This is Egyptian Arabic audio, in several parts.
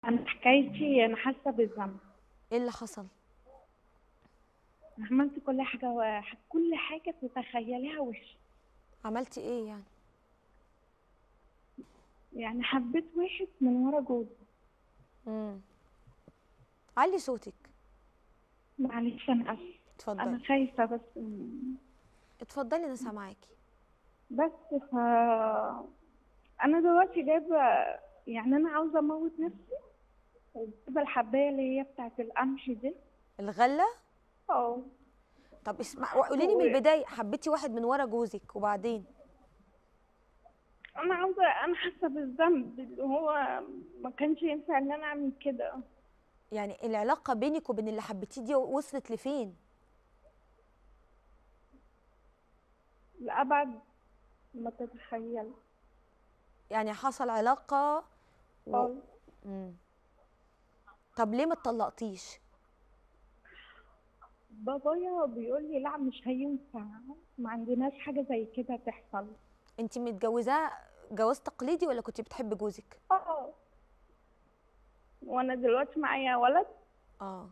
انا حكايتي انا حاسه بالذنب ايه اللي حصل انا عملت كل حاجه و... كل حاجه تتخيليها وحشه عملتي ايه يعني يعني حبيت واحد من ورا جوزي امم علي صوتك معلش انا اسفه انا اتفضلي خايفه بس م- اتفضلي انا سامعاكي بس ف انا دلوقتي جايبه يعني انا عاوزه اموت نفسي وجايبه الحبايه اللي هي بتاعت القمح دي الغله اه طب اسمع قولي لي من و- البدايه حبيتي واحد من ورا جوزك وبعدين انا عاوزه انا حاسه بالذنب اللي هو ما كانش ينفع ان انا اعمل كده يعني العلاقه بينك وبين اللي حبيتيه دي وصلت لفين لأبعد ما تتخيل يعني حصل علاقه و... اه مم. طب ليه ما اتطلقتيش بابايا بيقول لي لا مش هينفع ما عندناش حاجة زي كده تحصل انت متجوزاه جواز تقليدي ولا كنت بتحبي جوزك اه وانا دلوقتي معايا ولد اه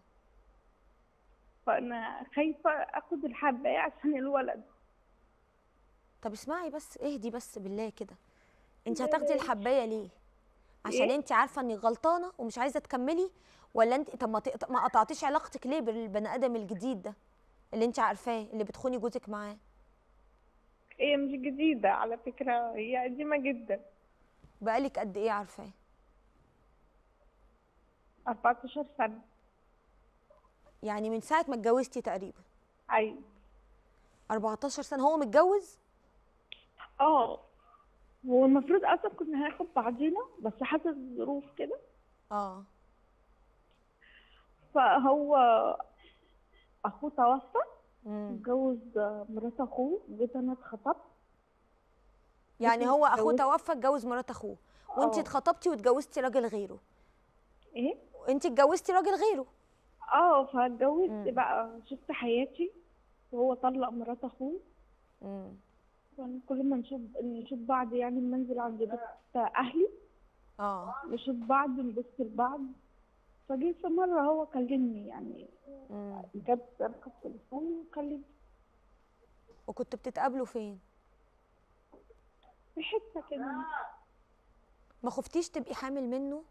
فانا خايفة اخد الحباية عشان الولد طب اسمعي بس اهدي بس بالله كده انت لا هتاخدي لا. الحبايه ليه عشان إيه؟ انت عارفه انك غلطانه ومش عايزه تكملي ولا انت طب ما تقط... ما قطعتيش علاقتك ليه بالبني ادم الجديد ده اللي انت عارفاه اللي بتخوني جوزك معاه هي مش جديدة على فكرة هي قديمة جدا بقالك قد ايه عارفاه 14 سنة يعني من ساعه ما اتجوزتي تقريبا ايوه 14 سنه هو متجوز اه هو المفروض اصلا كنا هناخد بعضينا بس حصلت ظروف كده اه فهو اخوه توفى مم. اتجوز مرات اخوه جيت انا اتخطبت يعني هو اخوه اتجوزت. توفى اتجوز مرات اخوه وانت اه. اتخطبتي واتجوزتي راجل غيره ايه انت اتجوزتي راجل غيره اه فاتجوزت مم. بقى شفت حياتي وهو طلق مرات اخوه مم. وانا كل ما نشوف نشوف بعض يعني منزل عند بيت اهلي اه نشوف بعض نبص لبعض فجيت في مرة هو كلمني يعني مم. جاب رقم التليفون وكلمني وكنتوا بتتقابلوا فين في حتة كده ما خفتيش تبقي حامل منه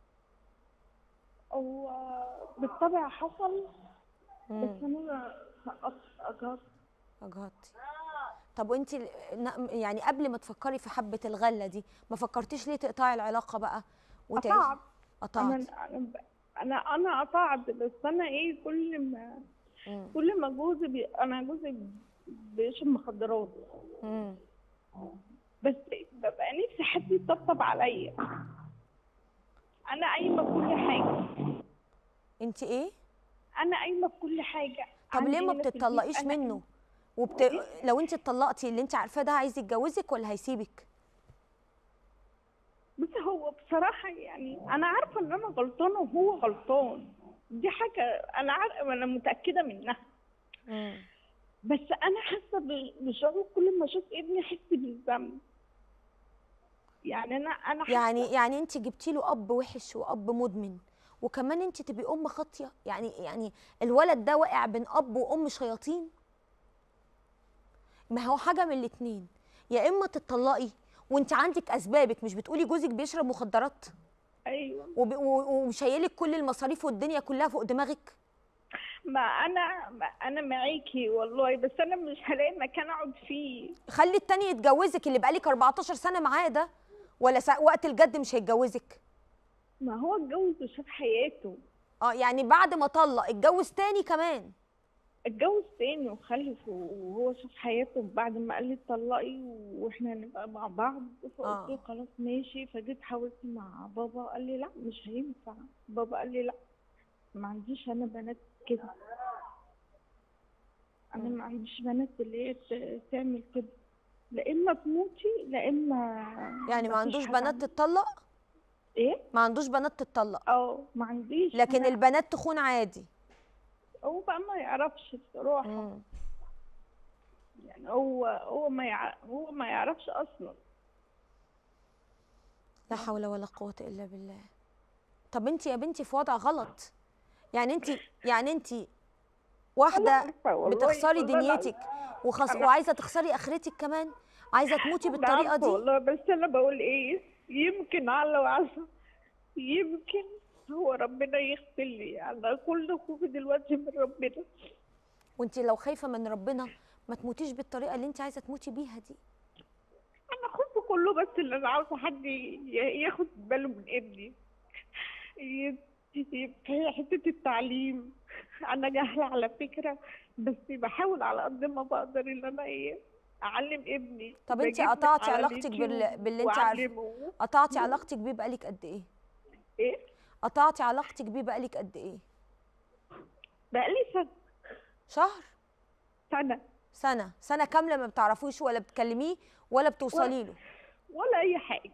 هو بالطبع حصل بس مم. انا سقطت اجار اجهضتي طب وانت يعني قبل ما تفكري في حبه الغله دي ما فكرتيش ليه تقطعي العلاقه بقى وتعيشي قطعت انا قطعتي انا انا انا قطعت بس انا ايه كل ما مم. كل ما جوزي بي... انا جوزي بيشرب مخدرات مم. بس ببقى نفسي حد يطبطب عليا انا قايمه بكل حاجه انت ايه انا قايمه بكل حاجه طب ليه عندي ما هنا في البيت بتطلقيش أنا منه وبت... لو انت اتطلقتي اللي انت عارفاه ده عايز يتجوزك ولا هيسيبك بس هو بصراحه يعني انا عارفه ان انا غلطانه وهو غلطان دي حاجه انا عارفه انا متاكده منها مم. بس انا حاسه ب- بشعور كل ما اشوف ابني احس بالذنب يعني انا انا حاسة- يعني يعني انت جبتي له اب وحش واب مدمن وكمان انت تبقي ام خاطيه يعني يعني الولد ده واقع بين اب وام شياطين ما هو حاجه من الاتنين يا اما تتطلقي وانت عندك اسبابك مش بتقولي جوزك بيشرب مخدرات ايوه وب- و- وشايلك كل المصاريف والدنيا كلها فوق دماغك ما انا ما انا معاكي والله بس انا مش هلاقي مكان اقعد فيه خلي التاني يتجوزك اللي بقالك 14 سنه معاه ده ولا سا- وقت الجد مش هيتجوزك ما هو اتجوز وشاف حياته اه يعني بعد ما طلق اتجوز تاني كمان اتجوز تاني وخلف وهو شاف حياته بعد ما قال لي اتطلقي واحنا هنبقى مع بعض فقلت آه. له خلاص ماشي فجيت حاولت مع بابا قال لي لا مش هينفع بابا قال لي لا ما عنديش انا بنات كده انا ما عنديش بنات اللي هي ت- تعمل كده لا اما تموتي لا اما يعني ما مفيش عندوش حاجة بنات عندي. تتطلق ايه ما عندوش بنات تتطلق اه ما عنديش لكن أنا- البنات تخون عادي هو بقى ما يعرفش بصراحه مم. يعني هو هو ما يع... هو ما يعرفش اصلا لا حول ولا قوة إلا بالله طب انت يا بنتي في وضع غلط يعني انت يعني انت أنا واحده عارفة والله، بتخسري والله دنيتك وخس... أنا- وعايزه تخسري اخرتك كمان عايزه تموتي أنا بالطريقه عارفة دي والله بس انا بقول ايه يمكن على وعسى يمكن هو ربنا يغفر لي انا كل خوفي دلوقتي من ربنا وانت لو خايفه من ربنا ما تموتيش بالطريقه اللي انت عايزه تموتي بيها دي انا خوفي كله بس اللي انا عاوزه حد ي- ياخد باله من ابني ي- ي- في حته التعليم انا جاهله على فكره بس بحاول على قد ما بقدر ان انا ايه اعلم ابني طب انت بجيب قطعتي على علاقتك بال... اليوتيوب باللي انت عارفه وأعلمه. قطعتي علاقتك بيه بقالك قد ايه ايه قطعتي علاقتك بيه بقالك قد ايه بقالي سنه شهر سنه سنه سنه كامله ما بتعرفوش ولا بتكلميه ولا بتوصلي له ولا اي حاجه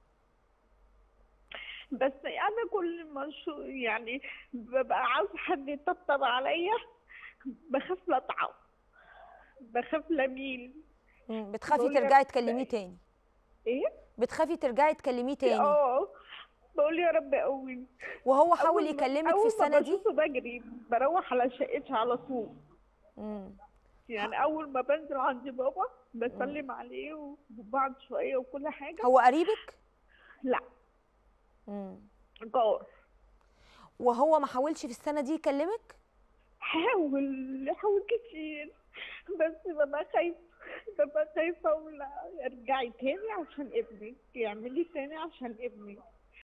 بس انا كل ما شو يعني ببقى عاوز حد يطبطب عليا بخاف لا اضعف بخاف لا اميل مم، بتخافي بقول يا ترجعي رب تكلميه تاني ايه بتخافي ترجعي تكلميه تاني اه بقول يا رب قوي وهو حاول أول ما- يكلمك في أول السنه ما دي بشوفه بجري بروح على شقتي على طول مم. يعني اول ما بنزل عند بابا بسلم عليه وبعد شويه وكل حاجه هو قريبك لا مم. جار وهو ما حاولش في السنه دي يكلمك حاول حاول كتير بس ببقى خايفة ببقى خايفة أقول لا ارجعي تاني عشان ابني اعملي تاني عشان ابني